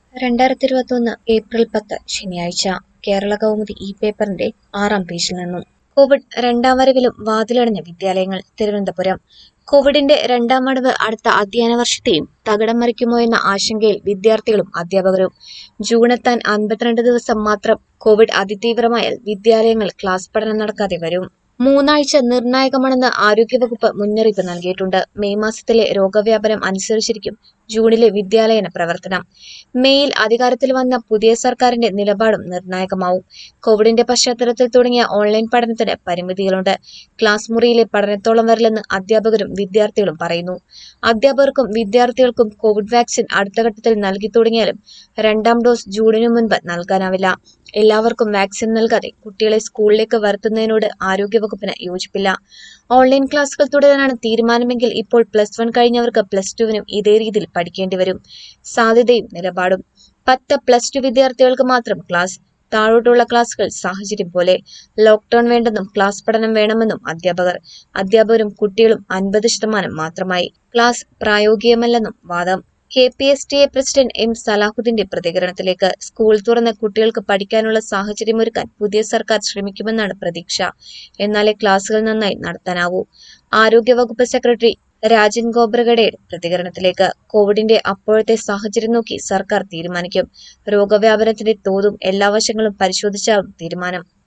രണ്ടായിരത്തി ഇരുപത്തൊന്ന് ഏപ്രിൽ പത്ത് ശനിയാഴ്ച കേരള കൗമുദി ഈ പേപ്പറിന്റെ ആറാം പേജിൽ നിന്നും കോവിഡ് രണ്ടാം വരവിലും വാതിലടഞ്ഞ വിദ്യാലയങ്ങൾ തിരുവനന്തപുരം കോവിഡിന്റെ രണ്ടാം വടവ് അടുത്ത അധ്യയന വർഷത്തെയും തകിടം മറിക്കുമോ എന്ന ആശങ്കയിൽ വിദ്യാർത്ഥികളും അധ്യാപകരും ജൂണെത്താൻ അൻപത്തിരണ്ട് ദിവസം മാത്രം കോവിഡ് അതിതീവ്രമായാൽ വിദ്യാലയങ്ങൾ ക്ലാസ് പഠനം നടക്കാതെ വരും മൂന്നാഴ്ച നിർണായകമാണെന്ന് ആരോഗ്യവകുപ്പ് മുന്നറിയിപ്പ് നൽകിയിട്ടുണ്ട് മെയ് മാസത്തിലെ രോഗവ്യാപനം അനുസരിച്ചിരിക്കും ജൂണിലെ വിദ്യാലയന പ്രവർത്തനം മേയിൽ അധികാരത്തിൽ വന്ന പുതിയ സർക്കാരിന്റെ നിലപാടും നിർണായകമാവും കോവിഡിന്റെ പശ്ചാത്തലത്തിൽ തുടങ്ങിയ ഓൺലൈൻ പഠനത്തിന് പരിമിതികളുണ്ട് ക്ലാസ് മുറിയിലെ പഠനത്തോളം വരില്ലെന്ന് അധ്യാപകരും വിദ്യാർത്ഥികളും പറയുന്നു അധ്യാപകർക്കും വിദ്യാർത്ഥികൾക്കും കോവിഡ് വാക്സിൻ അടുത്ത ഘട്ടത്തിൽ നൽകി തുടങ്ങിയാലും രണ്ടാം ഡോസ് ജൂണിനു മുൻപ് നൽകാനാവില്ല എല്ലാവർക്കും വാക്സിൻ നൽകാതെ കുട്ടികളെ സ്കൂളിലേക്ക് വരുത്തുന്നതിനോട് ആരോഗ്യവകുപ്പിന് യോജിപ്പില്ല ഓൺലൈൻ ക്ലാസുകൾ തുടരാനാണ് തീരുമാനമെങ്കിൽ ഇപ്പോൾ പ്ലസ് വൺ കഴിഞ്ഞവർക്ക് പ്ലസ് ടുവിനും ഇതേ രീതിയിൽ പഠിക്കേണ്ടി വരും സാധ്യതയും നിലപാടും പത്ത് പ്ലസ് ടു വിദ്യാർത്ഥികൾക്ക് മാത്രം ക്ലാസ് താഴോട്ടുള്ള ക്ലാസുകൾ സാഹചര്യം പോലെ ലോക്ക്ഡൌൺ വേണ്ടെന്നും ക്ലാസ് പഠനം വേണമെന്നും അധ്യാപകർ അധ്യാപകരും കുട്ടികളും അൻപത് ശതമാനം മാത്രമായി ക്ലാസ് പ്രായോഗികമല്ലെന്നും വാദം K P S T A president M സലാഹുദ്ദീന്റെ പ്രതികരണത്തിലേക്ക് സ്കൂൾ തുറന്ന് കുട്ടികൾക്ക് പഠിക്കാനുള്ള സാഹചര്യമൊരുക്കാൻ പുതിയ സർക്കാർ ശ്രമിക്കുമെന്നാണ് പ്രതീക്ഷ എന്നാലേ ക്ലാസുകൾ നന്നായി നടത്താനാവൂ ആരോഗ്യവകുപ്പ് സെക്രട്ടറി രാജൻ ഗോബ്രഗഡയുടെ പ്രതികരണത്തിലേക്ക് കോവിഡിന്റെ അപ്പോഴത്തെ സാഹചര്യം നോക്കി സർക്കാർ തീരുമാനിക്കും രോഗവ്യാപനത്തിന്റെ തോതും എല്ലാ വശങ്ങളും പരിശോധിച്ചാകും തീരുമാനം